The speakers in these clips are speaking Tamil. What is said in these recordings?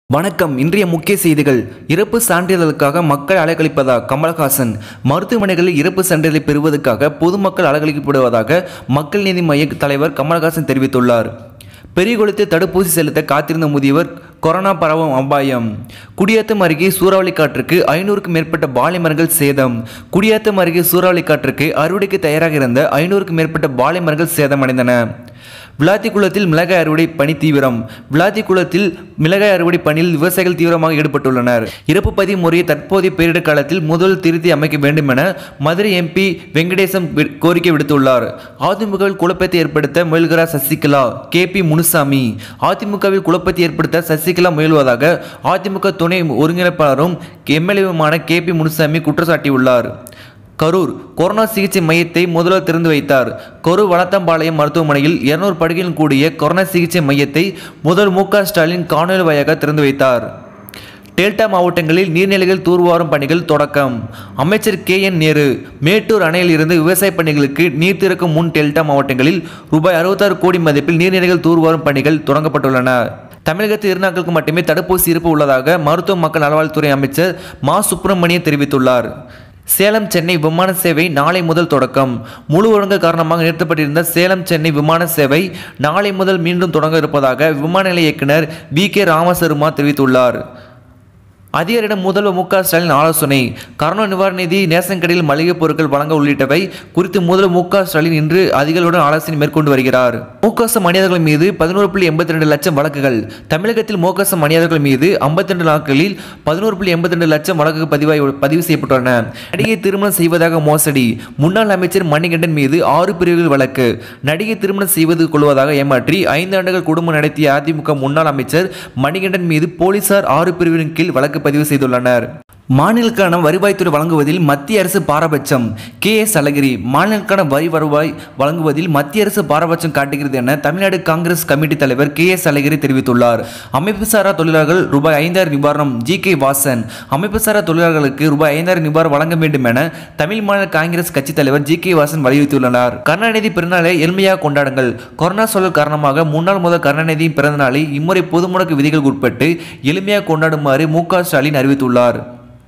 வணக்கம் இன்றைய முக்கிய செய்திகள் இறப்பு சான்றிதழுக்காக மக்கள் அலைக்கழிப்பதா கமல்ஹாசன் மருத்துவமனைகளில் இறப்பு சான்றிதழை பெறுவதற்காக பொதுமக்கள் அலைக்கழிக்கப்படுவதாக மக்கள் நீதி மைய தலைவர் கமல்ஹாசன் தெரிவித்துள்ளார் பெரியகுளத்து தடுப்பூசி செலுத்த காத்திருந்த முதியவர் கொரோனா பரவும் அபாயம் குடியாத்தம் அருகே சூறாவளி காற்றுக்கு ஐநூறுக்கும் மேற்பட்ட பாலை மரங்கள் சேதம் குடியாத்தம் அருகே சூறாவளி காற்றுக்கு அறுவடைக்கு தயாராக இருந்த ஐநூறுக்கும் மேற்பட்ட பாலை மரங்கள் சேதமடைந்தன விளாத்திக்குளத்தில் மிளகாய் அறுவடை பணி தீவிரம் விளாத்திக்குளத்தில் மிளகாய் அறுவடை பணியில் விவசாயிகள் தீவிரமாக ஈடுபட்டுள்ளனர் இறப்பு பதிவு முறையை தற்போதைய பேரிடர் காலத்தில் முதல் திருத்தி அமைக்க வேண்டும் என மதுரை எம்பி வெங்கடேசம் வி- கோரிக்கை விடுத்துள்ளார் அதிமுகவில் குழப்பத்தை ஏற்படுத்த முயல்கிறார் சசிகலா கே பி முனுசாமி அதிமுகவில் குழப்பத்தை ஏற்படுத்த சசிகலா முயல்வதாக அதிமுக துணை ஒருங்கிணைப்பாளரும் எம்எல்ஏவுமான கே பி முனுசாமி குற்றம் சாட்டியுள்ளார் கரூர் கொரோனா சிகிச்சை மையத்தை முதல்வர் திறந்து வைத்தார் கரூர் வளத்தம்பாளையம் மருத்துவமனையில் இருநூறு படுகையில் கூடிய கொரோனா சிகிச்சை மையத்தை முதல்வர் மு க ஸ்டாலின் காணொலி வாயிலாக திறந்து வைத்தார் டெல்டா மாவட்டங்களில் நீர்நிலைகள் தூர்வாரும் பணிகள் தொடக்கம் அமைச்சர் கே என் நேரு மேட்டூர் அணையில் இருந்து விவசாய பணிகளுக்கு நீர் திறக்கும் முன் டெல்டா மாவட்டங்களில் ரூபாய் அறுபத்தாறு கோடி மதிப்பில் நீர்நிலைகள் தூர்வாரும் பணிகள் தொடங்கப்பட்டுள்ளன தமிழகத்தில் இரு நாட்களுக்கு மட்டுமே தடுப்பூசி இருப்பு உள்ளதாக மருத்துவ மக்கள் நல்வாழ்வுத்துறை அமைச்சர் மா சுப்பிரமணியன் தெரிவித்துள்ளார் சேலம் சென்னை விமான சேவை நாளை முதல் தொடக்கம் முழு ஒழுங்கு காரணமாக நிறுத்தப்பட்டிருந்த சேலம் சென்னை விமான சேவை நாளை முதல் மீண்டும் தொடங்க இருப்பதாக விமான நிலைய இயக்குனர் வி கே ராமசர்மா தெரிவித்துள்ளார் அதிகாரிடம் முதல்வர் மு க ஸ்டாலின் ஆலோசனை கரோனா நிவாரண நிதி நேசன் கடையில் மளிகைப் பொருட்கள் வழங்க உள்ளிட்டவை குறித்து முதல்வர் மு க ஸ்டாலின் இன்று அதிகாரிகளுடன் ஆலோசனை மேற்கொண்டு வருகிறார் மோகசம் அணியாதர்கள் மீது பதினோரு புள்ளி எண்பத்தி ரெண்டு லட்சம் வழக்குகள் தமிழகத்தில் மோகசம் அணியாதர்கள் மீது ஐம்பத்தி ரெண்டு நாட்களில் பதினோரு புள்ளி எண்பத்தி ரெண்டு லட்சம் வழக்குகள் பதிவாகி பதிவு செய்யப்பட்டுள்ளன நடிகை திருமணம் செய்வதாக மோசடி முன்னாள் அமைச்சர் மணிகண்டன் மீது ஆறு பிரிவுகள் வழக்கு நடிகை திருமணம் செய்வது கொள்வதாக ஏமாற்றி ஐந்து ஆண்டுகள் குடும்பம் நடத்திய அதிமுக முன்னாள் அமைச்சர் மணிகண்டன் மீது போலீசார் ஆறு பிரிவின் கீழ் வழக்கு பதிவு செய்துள்ளனர் மாநிலக்கான வருவாய்த்துறை வழங்குவதில் மத்திய அரசு பாரபட்சம் கே எஸ் அழகிரி மாநிலக்கான வரி வருவாய் வழங்குவதில் மத்திய அரசு பாரபட்சம் காட்டுகிறது என தமிழ்நாடு காங்கிரஸ் கமிட்டி தலைவர் கே எஸ் அழகிரி தெரிவித்துள்ளார் அமைப்புசாரா தொழிலாளர்கள் ரூபாய் ஐந்தாயிரம் நிவாரணம் ஜி கே வாசன் அமைப்புசாரா தொழிலாளர்களுக்கு ரூபாய் ஐந்தாயிரம் நிவாரணம் வழங்க வேண்டும் என தமிழ் மாநில காங்கிரஸ் கட்சி தலைவர் ஜி கே வாசன் வலியுறுத்தியுள்ளார் கருணாநிதி பிறந்தநாளை எளிமையாக கொண்டாடுங்கள் கொரோனா சூழல் காரணமாக முன்னாள் முதல் கருணாநிதியின் பிறந்த நாளை இம்முறை பொது முடக்க விதிகளுக்கு உட்பட்டு எளிமையாக கொண்டாடுமாறு மு க ஸ்டாலின் அறிவித்துள்ளார்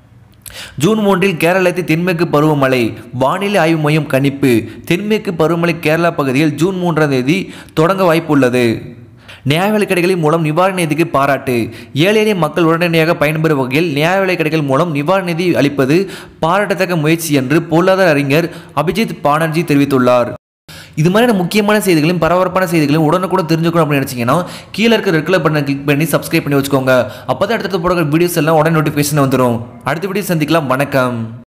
ஜூன் மூன்றில் கேரளத்தில் தென்மேற்கு பருவமழை வானிலை ஆய்வு மையம் கணிப்பு தென்மேற்கு பருவமழை கேரளா பகுதியில் ஜூன் மூன்றாம் தேதி தொடங்க வாய்ப்புள்ளது நியாய விலைக் கடைகளின் மூலம் நிவாரண நிதிக்கு பாராட்டு ஏழை எளிய மக்கள் உடனடியாக பயன்பெறும் வகையில் நியாய விலைக் கடைகள் மூலம் நிவாரண நிதி அளிப்பது பாராட்டத்தக்க முயற்சி என்று பொருளாதார அறிஞர் அபிஜித் பானர்ஜி தெரிவித்துள்ளார் இது மாதிரியான முக்கியமான செய்திகளையும் பரபரப்பான செய்திகளையும் உடனுக்குடன் தெரிஞ்சுக்கணும் அப்படின்னு நினச்சிங்கன்னா கீழே இருக்க ரெட் கலர் பட்டனை கிளிக் பண்ணி சப்ஸ்கிரைப் பண்ணி வச்சுக்கோங்க அப்போ தான் அடுத்தடுத்து போடுற வீடியோஸ் எல்லாம் உடனே நோட்டிஃபிகேஷன் வந்துடும் அடுத்த வீடியோ சந்திக்கலாம் வணக்கம்